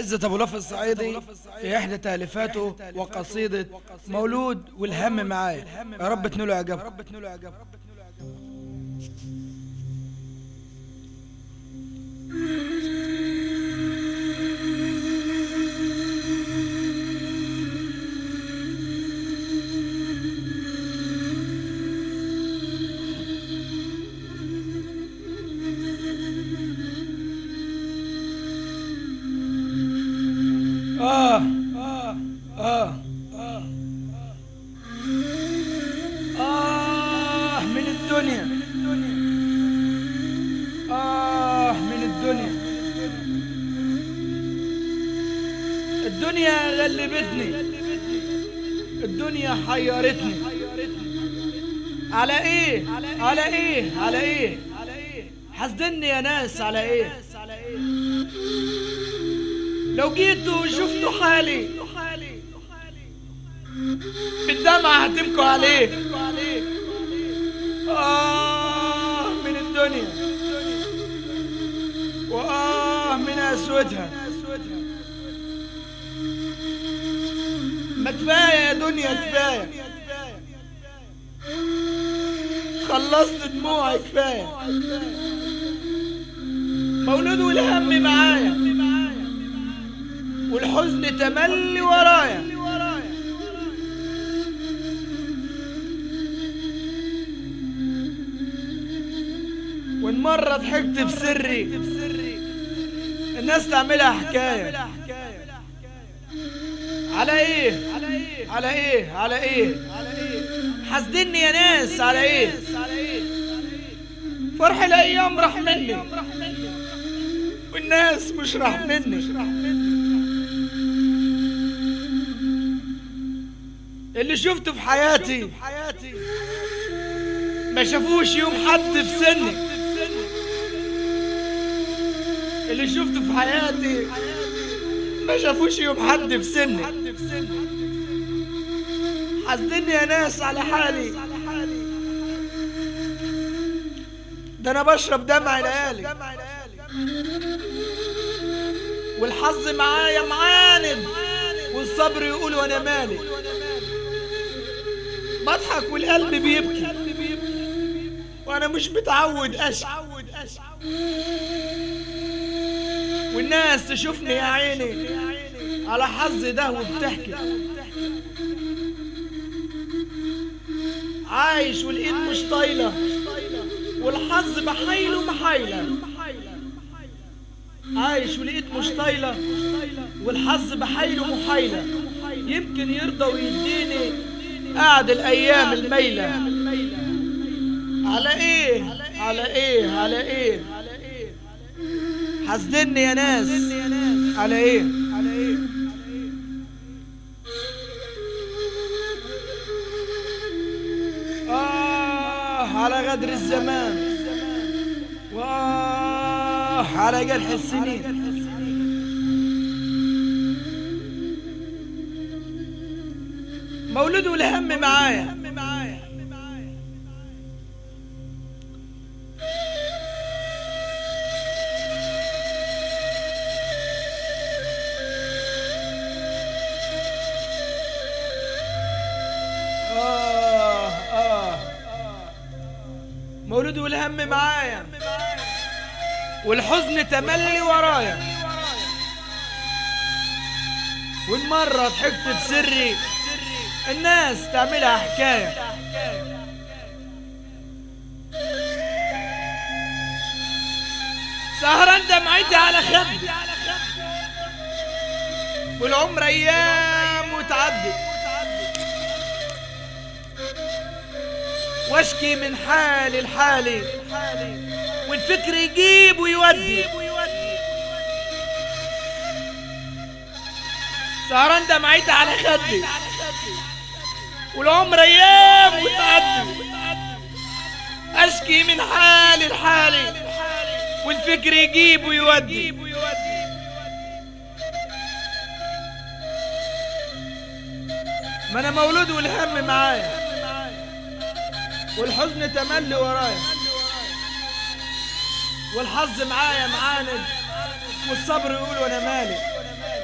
عزة أبو لف الصعيدي في إحدى تأليفاته وقصيدة مولود والهم معايا يا رب تنولوا عجب آه آه آه آه آه من الدنيا آه من الدنيا الدنيا غلبتني الدنيا حيرتني على ايه على ايه على ايه حسدني يا ناس على ايه لو جيتوا وشفتوا حالي بالدمعة هتبكوا عليه آه من الدنيا وآه من أسودها ما كفاية يا دنيا كفاية خلصت دموعي كفاية مولود والهم معايا والحزن تملي ورايا وان مرة ضحكت بسري الناس تعملها حكاية على ايه على ايه على ايه حاسدني يا ناس على ايه فرح الايام راح مني والناس مش راح مني اللي شفته في حياتي ما شافوش يوم حد في سني اللي شفته في حياتي ما شافوش يوم حد في سني حاسدني يا ناس على حالي ده انا بشرب دمع ليالي والحظ معايا معاند والصبر يقول وانا مالي بضحك والقلب بيبكي وانا مش متعود اشكي والناس تشوفني يا عيني على حظي ده وبتحكي عايش والايد مش طايله والحظ بحايله محايله عايش والايد مش طايله والحظ بحايله محايله يمكن يرضى ويديني قعد الايام الميله على ايه على ايه على ايه حاسدني يا ناس على ايه على ايه آه على غدر الزمان وآه على جرح السنين مولود والهم معايا آه آه مولود والهم معايا والحزن تملي ورايا والمرة ضحكت بسري الناس تعملها حكاية سهران دمعتي على خدي والعمر ايام وتعدي واشكي من حالي لحالي والفكر يجيب ويودي سهران دمعتي على خدي والعمر ايام وتعدي اشكي من حالي لحالي والفكر يجيب ويودي ما انا مولود والهم معايا والحزن تملي ورايا والحظ معايا معاند والصبر يقول وانا مالي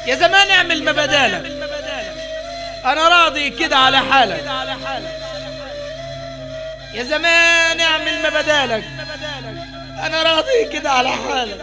يا زمان اعمل ما بدالك انا راضي كده على حالك يا زمان اعمل ما بدالك انا راضي كده على حالك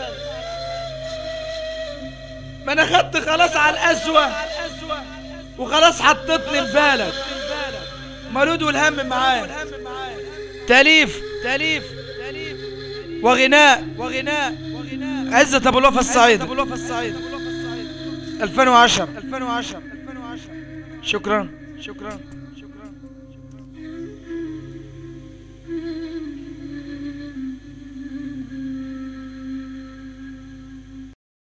ما انا خدت خلاص على القسوة وخلاص حطيتني ببالك مولود والهم معايا تاليف تاليف وغناء وغناء عزة ابو الوفا الصعيد ابو الوفا الصعيد 2010 2010 شكرا شكرا